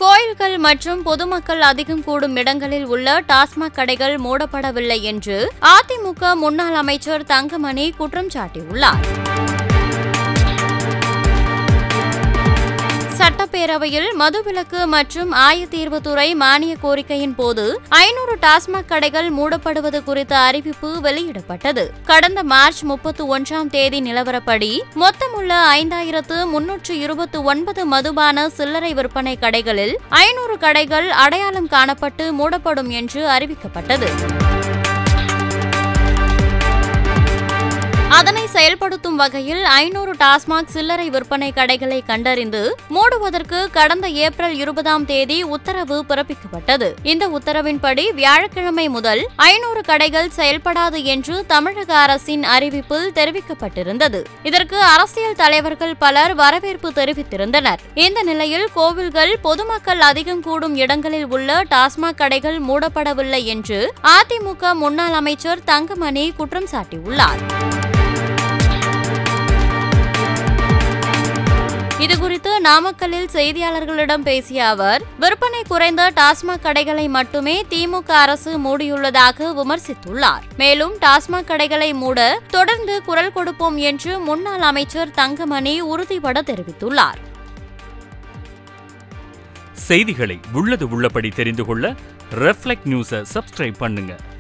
கோயில்கள் மற்றும் பொதுமக்கள் அதிகம் கூடும் இடங்களில் உள்ள டாஸ்மாக் கடைகள் மூடப்படவில்லை என்று அதிமுக முன்னாள் அமைச்சர் தங்கமணி குற்றம் சாட்டியுள்ளார் சட்டப்பேரவையில் மதுவிலக்கு மற்றும் ஆயத்தீர்வுத்துறை மானிய கோரிக்கையின் போது ஐநூறு டாஸ்மாக் கடைகள் மூடப்படுவது குறித்த அறிவிப்பு வெளியிடப்பட்டது கடந்த மார்ச் முப்பத்தி ஒன்றாம் தேதி நிலவரப்படி மொத்தமுள்ள ஐந்தாயிரத்து முன்னூற்று இருபத்தி ஒன்பது மதுபான சில்லறை விற்பனை கடைகளில் ஐநூறு கடைகள் அடையாளம் காணப்பட்டு மூடப்படும் என்று அறிவிக்கப்பட்டது அதனை செயல்படுத்தும் வகையில் ஐநூறு டாஸ்மாக் சில்லறை விற்பனை கடைகளை கண்டறிந்து மூடுவதற்கு கடந்த ஏப்ரல் இருபதாம் தேதி உத்தரவு பிறப்பிக்கப்பட்டது இந்த உத்தரவின்படி வியாழக்கிழமை முதல் ஐநூறு கடைகள் செயல்படாது என்று தமிழக அரசின் அறிவிப்பில் தெரிவிக்கப்பட்டிருந்தது இதற்கு அரசியல் தலைவர்கள் பலர் வரவேற்பு தெரிவித்திருந்தனர் இந்த நிலையில் கோவில்கள் பொதுமக்கள் அதிகம் கூடும் இடங்களில் உள்ள டாஸ்மாக் கடைகள் மூடப்படவில்லை என்று அதிமுக முன்னாள் அமைச்சர் தங்கமணி குற்றம் சாட்டியுள்ளார் இதுகுறித்து நாமக்கல்லில் செய்தியாளர்களிடம் பேசிய அவர் விற்பனை குறைந்த டாஸ்மாக் கடைகளை மட்டுமே திமுக அரசு மூடியுள்ளதாக விமர்சித்துள்ளார் மேலும் டாஸ்மாக் கடைகளை மூட தொடர்ந்து குரல் கொடுப்போம் என்று முன்னாள் அமைச்சர் தங்கமணி உறுதிபட தெரிவித்துள்ளார் செய்திகளை உள்ளது உள்ளபடி தெரிந்து கொள்ள ரெஃப்ளெக்ட் நியூஸை சப்ஸ்கிரைப் பண்ணுங்க